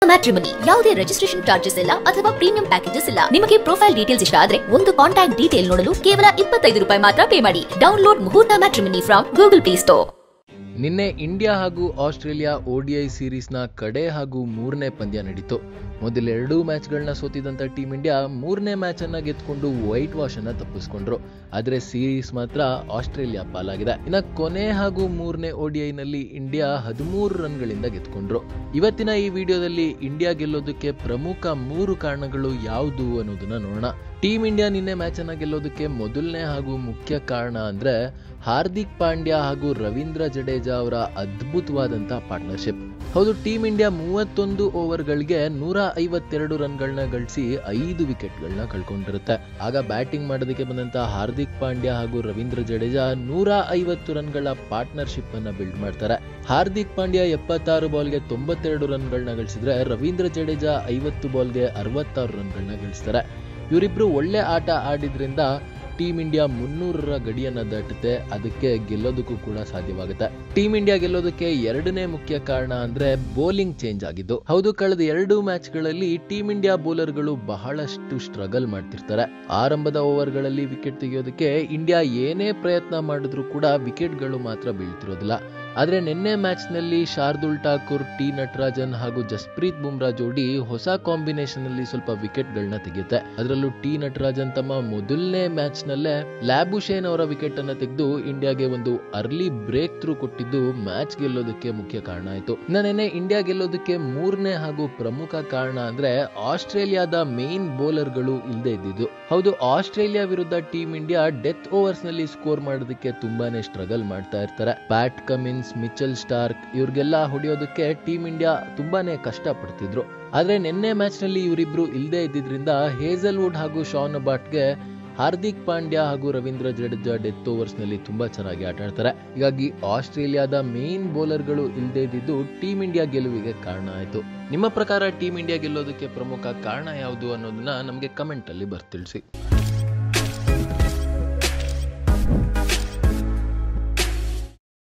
matrimony ಯಾವುದೇ registration charges ಇಲ್ಲ ಅಥವಾ ಪ್ರೀಮಿಯಂ ಪ್ಯಾಕೇಜಸ್ ಇಲ್ಲ ನಿಮಗೆ ಪ್ರೊಫೈಲ್ ಡೀಟೇಲ್ಸ್ ಇಷ್ಟ ಆದ್ರೆ ಒಂದು ಕಾಂಟ್ಯಾಕ್ಟ್ ಡೀಟೇಲ್ ನೋಡಲು ಕೇವಲ ಇಪ್ಪತ್ತೈದು ರೂಪಾಯಿ ಮಾತ್ರ ಪೇ ಮಾಡಿ download Muhurtha matrimony from Google Play Store ನಿನ್ನೆ ಇಂಡಿಯಾ ಹಾಗೂ ಆಸ್ಟ್ರೇಲಿಯಾ ಓಡಿಐ ಸೀರೀಸ್ನ ಕಡೆ ಹಾಗೂ ಮೂರನೇ ಪಂದ್ಯ ನಡೀತು ಮೊದಲ ಎರಡೂ ಮ್ಯಾಚ್ಗಳನ್ನ ಸೋತಿದಂತ ಟೀಮ್ ಇಂಡಿಯಾ ಮೂರನೇ ಮ್ಯಾಚ್ ಅನ್ನ ಗೆದ್ಕೊಂಡು ವೈಟ್ ವಾಶ್ ಅನ್ನ ತಪ್ಪಿಸ್ಕೊಂಡ್ರು ಆದ್ರೆ ಸೀರೀಸ್ ಮಾತ್ರ ಆಸ್ಟ್ರೇಲಿಯಾ ಪಾಲಾಗಿದೆ ಇನ್ನ ಕೊನೆ ಹಾಗೂ ಮೂರನೇ ನಲ್ಲಿ ಇಂಡಿಯಾ ಹದಿಮೂರು ರನ್ಗಳಿಂದ ಗೆದ್ಕೊಂಡ್ರು ಇವತ್ತಿನ ಈ ವಿಡಿಯೋದಲ್ಲಿ ಇಂಡಿಯಾ ಗೆಲ್ಲೋದಕ್ಕೆ ಪ್ರಮುಖ ಮೂರು ಕಾರಣಗಳು ಯಾವುದು ಅನ್ನೋದನ್ನ ನೋಡೋಣ ಟೀಮ್ ಇಂಡಿಯಾ ನಿನ್ನೆ ಮ್ಯಾಚ್ ಅನ್ನ ಗೆಲ್ಲೋದಕ್ಕೆ ಮೊದಲನೇ ಹಾಗೂ ಮುಖ್ಯ ಕಾರಣ ಅಂದ್ರೆ ಹಾರ್ದಿಕ್ ಪಾಂಡ್ಯ ಹಾಗೂ ರವೀಂದ್ರ ಜಡೇಜಾ ಅವರ ಅದ್ಭುತವಾದಂತ ಪಾರ್ಟ್ನರ್ಶಿಪ್ ಹೌದು ಟೀಮ್ ಇಂಡಿಯಾ ಮೂವತ್ತೊಂದು ಓವರ್ಗಳಿಗೆ ನೂರ ಐವತ್ತೆರಡು ರನ್ಗಳನ್ನ ಗಳಿಸಿ ಐದು ವಿಕೆಟ್ಗಳನ್ನ ಕಳ್ಕೊಂಡಿರುತ್ತೆ ಆಗ ಬ್ಯಾಟಿಂಗ್ ಮಾಡೋದಕ್ಕೆ ಬಂದಂತ ಹಾರ್ದಿಕ್ ಪಾಂಡ್ಯ ಹಾಗೂ ರವೀಂದ್ರ ಜಡೇಜಾ ನೂರ ಐವತ್ತು ರನ್ಗಳ ಪಾರ್ಟ್ನರ್ಶಿಪ್ ಅನ್ನ ಬಿಲ್ಡ್ ಮಾಡ್ತಾರೆ ಹಾರ್ದಿಕ್ ಪಾಂಡ್ಯ ಎಪ್ಪತ್ತಾರು ಬಾಲ್ಗೆ ತೊಂಬತ್ತೆರಡು ರನ್ಗಳನ್ನ ಗಳಿಸಿದ್ರೆ ರವೀಂದ್ರ ಜಡೇಜಾ ಐವತ್ತು ಬಾಲ್ಗೆ ಅರವತ್ತಾರು ರನ್ಗಳನ್ನ ಗಳಿಸ್ತಾರೆ ಇವರಿಬ್ರು ಒಳ್ಳೆ ಆಟ ಆಡಿದ್ರಿಂದ ಟೀಮ್ ಇಂಡಿಯಾ ಮುನ್ನೂರರ ಗಡಿಯನ್ನ ದಾಟುತ್ತೆ ಅದಕ್ಕೆ ಗೆಲ್ಲೋದಕ್ಕೂ ಕೂಡ ಸಾಧ್ಯವಾಗುತ್ತೆ ಟೀಮ್ ಇಂಡಿಯಾ ಗೆಲ್ಲೋದಕ್ಕೆ ಎರಡನೇ ಮುಖ್ಯ ಕಾರಣ ಅಂದ್ರೆ ಬೌಲಿಂಗ್ ಚೇಂಜ್ ಆಗಿದ್ದು ಹೌದು ಕಳೆದ ಎರಡು ಮ್ಯಾಚ್ ಗಳಲ್ಲಿ ಟೀಮ್ ಇಂಡಿಯಾ ಬೌಲರ್ಗಳು ಬಹಳಷ್ಟು ಸ್ಟ್ರಗಲ್ ಮಾಡ್ತಿರ್ತಾರೆ ಆರಂಭದ ಓವರ್ಗಳಲ್ಲಿ ವಿಕೆಟ್ ತೆಗೆಯೋದಕ್ಕೆ ಇಂಡಿಯಾ ಏನೇ ಪ್ರಯತ್ನ ಮಾಡಿದ್ರು ಕೂಡ ವಿಕೆಟ್ಗಳು ಮಾತ್ರ ಬೀಳ್ತಿರೋದಿಲ್ಲ ಆದ್ರೆ ನಿನ್ನೆ ಮ್ಯಾಚ್ ನಲ್ಲಿ ಶಾರ್ದುಲ್ ಠಾಕೂರ್ ಟಿ ನಟರಾಜನ್ ಹಾಗೂ ಜಸ್ಪ್ರೀತ್ ಬುಮ್ರಾ ಜೋಡಿ ಹೊಸ ಕಾಂಬಿನೇಷನ್ ಅಲ್ಲಿ ಸ್ವಲ್ಪ ವಿಕೆಟ್ ಗಳನ್ನ ತೆಗೆಯುತ್ತೆ ಅದರಲ್ಲೂ ಟಿ ನಟರಾಜನ್ ತಮ್ಮ ಮೊದಲನೇ ಮ್ಯಾಚ್ ನಲ್ಲೇ ಲ್ಯಾಬುಶೇನ್ ಅವರ ವಿಕೆಟ್ ಅನ್ನ ತೆಗೆದು ಇಂಡಿಯಾಗೆ ಒಂದು ಅರ್ಲಿ ಬ್ರೇಕ್ ಥ್ರೂ ಕೊಟ್ಟಿದ್ದು ಮ್ಯಾಚ್ ಗೆಲ್ಲೋದಕ್ಕೆ ಮುಖ್ಯ ಕಾರಣ ಆಯ್ತು ಇನ್ನ ನಿನ್ನೆ ಇಂಡಿಯಾ ಗೆಲ್ಲೋದಕ್ಕೆ ಮೂರನೇ ಹಾಗೂ ಪ್ರಮುಖ ಕಾರಣ ಅಂದ್ರೆ ಆಸ್ಟ್ರೇಲಿಯಾದ ಮೇನ್ ಬೌಲರ್ಗಳು ಇಲ್ಲದೆ ಇದ್ದಿದ್ದು ಹೌದು ಆಸ್ಟ್ರೇಲಿಯಾ ವಿರುದ್ಧ ಟೀಮ್ ಇಂಡಿಯಾ ಡೆತ್ ಓವರ್ಸ್ ನಲ್ಲಿ ಸ್ಕೋರ್ ಮಾಡೋದಕ್ಕೆ ತುಂಬಾನೇ ಸ್ಟ್ರಗಲ್ ಮಾಡ್ತಾ ಇರ್ತಾರೆ ಬ್ಯಾಟ್ ಕಮಿನ್ಸ್ ಮಿಚಲ್ ಸ್ಟಾರ್ಕ್ ಇವ್ರಿಗೆಲ್ಲ ಹೊಡೆಯೋದಕ್ಕೆ ಟೀಮ್ ಇಂಡಿಯಾ ತುಂಬಾನೇ ಕಷ್ಟ ಪಡ್ತಿದ್ರು ಆದ್ರೆ ನಿನ್ನೆ ಮ್ಯಾಚ್ ನಲ್ಲಿ ಇವರಿಬ್ರು ಇಲ್ಲದೆ ಇದ್ದಿದ್ರಿಂದ ಹೇಸಲ್ವುಡ್ ಹಾಗೂ ಶಾನ್ ಬಾಟ್ಗೆ ಹಾರ್ದಿಕ್ ಪಾಂಡ್ಯ ಹಾಗೂ ರವೀಂದ್ರ ಜಡೇಜಾ ಡೆತ್ ಓವರ್ಸ್ ನಲ್ಲಿ ತುಂಬಾ ಚೆನ್ನಾಗಿ ಆಟ ಆಡ್ತಾರೆ ಹೀಗಾಗಿ ಆಸ್ಟ್ರೇಲಿಯಾದ ಮೇನ್ ಬೌಲರ್ಗಳು ಇಲ್ಲದೆ ಇದ್ದಿದ್ದು ಟೀಮ್ ಇಂಡಿಯಾ ಗೆಲುವಿಗೆ ಕಾರಣ ಆಯ್ತು ನಿಮ್ಮ ಪ್ರಕಾರ ಟೀಮ್ ಇಂಡಿಯಾ ಗೆಲ್ಲೋದಕ್ಕೆ ಪ್ರಮುಖ ಕಾರಣ ಯಾವುದು ಅನ್ನೋದನ್ನ ನಮಗೆ ಕಮೆಂಟ್ ಅಲ್ಲಿ ಬರ್ತಿಳ್ಸಿ